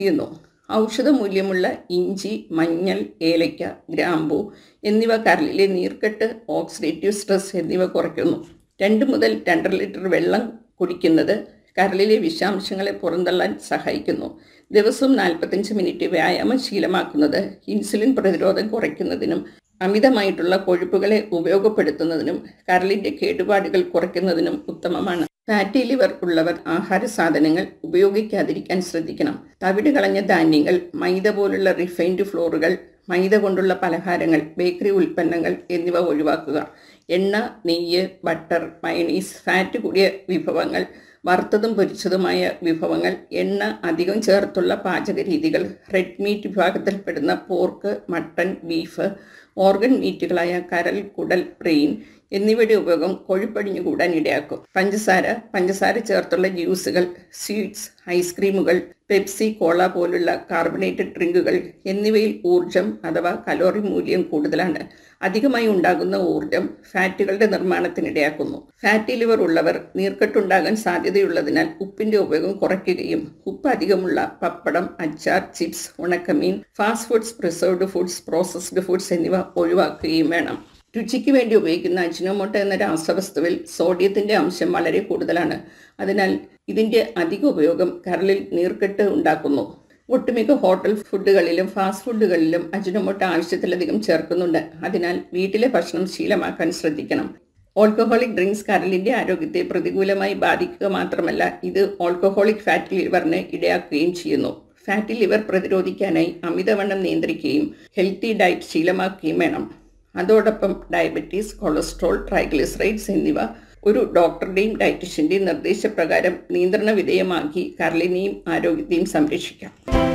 ചെയ്യുന്നു ഔഷധമൂല്യമുള്ള ഇഞ്ചി മഞ്ഞൾ ഏലയ്ക്ക ഗ്രാമ്പു എന്നിവ കരളിലെ നീർക്കെട്ട് ഓക്സിഡേറ്റീവ് സ്ട്രെസ് എന്നിവ കുറയ്ക്കുന്നു രണ്ട് മുതൽ രണ്ടര ലിറ്റർ വെള്ളം കുടിക്കുന്നത് കരളിലെ വിഷാംശങ്ങളെ പുറന്തള്ളാൻ സഹായിക്കുന്നു ദിവസവും നാൽപ്പത്തഞ്ച് മിനിറ്റ് വ്യായാമം ശീലമാക്കുന്നത് ഇൻസുലിൻ പ്രതിരോധം കുറയ്ക്കുന്നതിനും അമിതമായിട്ടുള്ള കൊഴുപ്പുകളെ ഉപയോഗപ്പെടുത്തുന്നതിനും കരളിൻ്റെ കേടുപാടുകൾ കുറയ്ക്കുന്നതിനും ഉത്തമമാണ് ഫാറ്റി ലിവർ ഉള്ളവർ ആഹാര സാധനങ്ങൾ ഉപയോഗിക്കാതിരിക്കാൻ ശ്രദ്ധിക്കണം തവിട് കളഞ്ഞ ധാന്യങ്ങൾ മൈദ പോലുള്ള റിഫൈൻഡ് ഫ്ലോറുകൾ മൈദ കൊണ്ടുള്ള പലഹാരങ്ങൾ ബേക്കറി ഉൽപ്പന്നങ്ങൾ എന്നിവ ഒഴിവാക്കുക എണ്ണ നെയ്യ് ബട്ടർ മയണീസ് ഫാറ്റ് കൂടിയ വിഭവങ്ങൾ വറുത്തതും പൊരിച്ചതുമായ വിഭവങ്ങൾ എണ്ണ അധികം ചേർത്തുള്ള പാചക രീതികൾ റെഡ് മീറ്റ് വിഭാഗത്തിൽപ്പെടുന്ന പോർക്ക് മട്ടൺ ബീഫ് ഓർഗൻ മീറ്റുകളായ കരൽ കുടൽ ബ്രെയിൻ എന്നിവയുടെ ഉപയോഗം കൊഴുപ്പടിഞ്ഞു കൂടാൻ ഇടയാക്കും പഞ്ചസാര പഞ്ചസാര ചേർത്തുള്ള ജ്യൂസുകൾ സ്വീറ്റ്സ് ഐസ്ക്രീമുകൾ പെപ്സി കോള പോലുള്ള കാർബണേറ്റഡ് ഡ്രിങ്കുകൾ എന്നിവയിൽ ഊർജം അഥവാ കലോറി മൂല്യം കൂടുതലാണ് അധികമായി ഉണ്ടാകുന്ന ഊർജം ഫാറ്റുകളുടെ നിർമ്മാണത്തിനിടയാക്കുന്നു ഫാറ്റി ലിവർ ഉള്ളവർ നീർക്കെട്ടുണ്ടാകാൻ സാധ്യതയുള്ളതിനാൽ ഉപ്പിന്റെ ഉപയോഗം കുറയ്ക്കുകയും ഉപ്പ് അധികമുള്ള പപ്പടം അച്ചാർ ചിപ്സ് ഉണക്കമീൻ fast foods preserved foods processed foods എന്നിവ ഒഴിവാക്കുകയും വേണം രുചിക്ക് വേണ്ടി ഉപയോഗിക്കുന്ന അജിനോമോട്ടോ എന്ന രാസവസ്തുവിൽ സോഡിയത്തിന്റെ അംശം വളരെ കൂടുതലാണ് അതിനാൽ ഇതിന്റെ അധിക ഉപയോഗം കരളിൽ നീർക്കെട്ട് ഉണ്ടാക്കുന്നു ഒട്ടുമിക്ക ഹോട്ടൽ ഫുഡുകളിലും ഫാസ്റ്റ് ഫുഡുകളിലും അജിനോമോട്ടോ ആവശ്യത്തിലധികം ചേർക്കുന്നുണ്ട് അതിനാൽ വീട്ടിലെ ഭക്ഷണം ശീലമാക്കാൻ ശ്രദ്ധിക്കണം ഓൾക്കഹോളിക് ഡ്രിങ്ക്സ് കരളിന്റെ ആരോഗ്യത്തെ പ്രതികൂലമായി ബാധിക്കുക മാത്രമല്ല ഇത് ഓൾക്കഹോളിക് ഫാറ്റി ലിവറിന് ഇടയാക്കുകയും ചെയ്യുന്നു ഫാറ്റി ലിവർ പ്രതിരോധിക്കാനായി അമിതവണ്ണം നിയന്ത്രിക്കുകയും ഹെൽത്തി ഡയറ്റ് ശീലമാക്കുകയും വേണം അതോടൊപ്പം ഡയബറ്റീസ് കൊളസ്ട്രോൾ ട്രൈഗ്ലിസറൈഡ്സ് എന്നിവ ഒരു ഡോക്ടറുടെയും ഡയറ്റീഷ്യന്റെയും നിർദ്ദേശപ്രകാരം നിയന്ത്രണ വിധേയമാക്കി കരളിനെയും ആരോഗ്യത്തെയും സംരക്ഷിക്കാം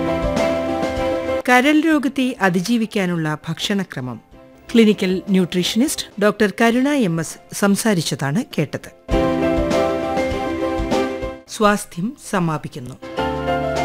കരൾ രോഗത്തെ അതിജീവിക്കാനുള്ള ഭക്ഷണക്രമം clinical nutritionist doctor Karuna M S സംസാരിച്ചതാണ് കേട്ടത് സ്വാസ്ഥ്യം സമാപിക്കുന്നു